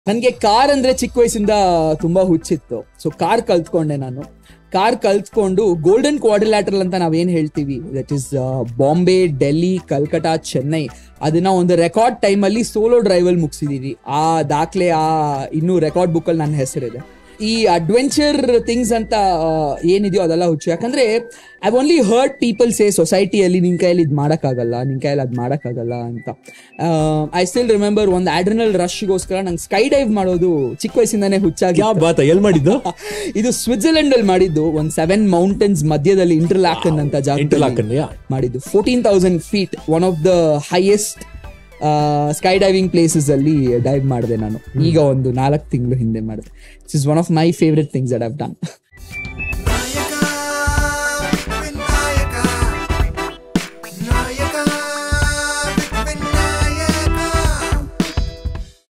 ನನಗೆ ಕಾರ್ ಅಂದ್ರೆ ಚಿಕ್ಕ ವಯಸ್ಸಿಂದ ತುಂಬಾ ಹುಚ್ಚಿತ್ತು ಸೊ ಕಾರ್ ಕಲ್ತ್ಕೊಂಡೆ ನಾನು ಕಾರ್ ಕಲ್ತ್ಕೊಂಡು ಗೋಲ್ಡನ್ ಕ್ವಾಡ್ರಿಲ್ಯಾಟ್ರಲ್ ಅಂತ ನಾವೇನ್ ಹೇಳ್ತೀವಿ ದಟ್ ಇಸ್ ಬಾಂಬೆ ಡೆಲ್ಲಿ ಕಲ್ಕಟಾ ಚೆನ್ನೈ ಅದನ್ನ ಒಂದು ರೆಕಾರ್ಡ್ ಟೈಮಲ್ಲಿ ಸೋಲೋ ಡ್ರೈವಲ್ ಮುಗಿಸಿದೀವಿ ಆ ದಾಖಲೆ ಆ ಇನ್ನೂ ರೆಕಾರ್ಡ್ ಬುಕ್ ಅಲ್ಲಿ ನನ್ನ ಹೆಸರಿದೆ ಈ ಅಡ್ವೆಂಚರ್ ಥಿಂಗ್ಸ್ ಅಂತ ಆ, ಏನಿದೆಯೋ ಅದೆಲ್ಲ ಹುಚ್ಚು ಯಾಕಂದ್ರೆ I only hurt people say ಸೊಸೈಟಿಯಲ್ಲಿ ನಿನ್ ಕೈಯಲ್ಲಿ ಇದು ಮಾಡೋಕ್ಕಾಗಲ್ಲ ನಿನ್ ಕೈಯಲ್ಲಿ ಅದು ಮಾಡೋಕ್ಕಾಗಲ್ಲ ಅಂತ ಐ ಸ್ಟಿಲ್ ರಿಮೆಂಬರ್ ಒಂದು ಆಡ್ರಿನಲ್ ರಶ್ಗೋಸ್ಕರ ನಂಗೆ ಸ್ಕೈ ಡೈವ್ ಮಾಡೋದು ಚಿಕ್ಕ ವಯಸ್ಸಿಂದಾನೇ ಹುಚ್ಚಾಗಿ ಯಾ ಬಾತ ಎಲ್ ಮಾಡಿದ್ದು ಇದು ಸ್ವಿಟ್ಜರ್ಲೆಂಡ್ ಅಲ್ಲಿ ಮಾಡಿದ್ದು ಒಂದ್ ಸೆವೆನ್ ಮೌಂಟೇನ್ಸ್ ಮಧ್ಯದಲ್ಲಿ ಇಂಟರ್ಲಾಕನ್ ಅಂತ ಜಾಗ ಇಂಟರ್ಲಾಕನ್ ಯಾ ಮಾಡಿದ್ದು fourteen thousand feet one of the highest sky diving places ಅಲ್ಲಿ ಡೈವ್ ಮಾಡಿದೆ ನಾನು ಈಗ ಒಂದು ನಾಲ್ಕು ತಿಂಗಳು ಹಿಂದೆ ಮಾಡಿದೆ it's is one of my favourite things that have done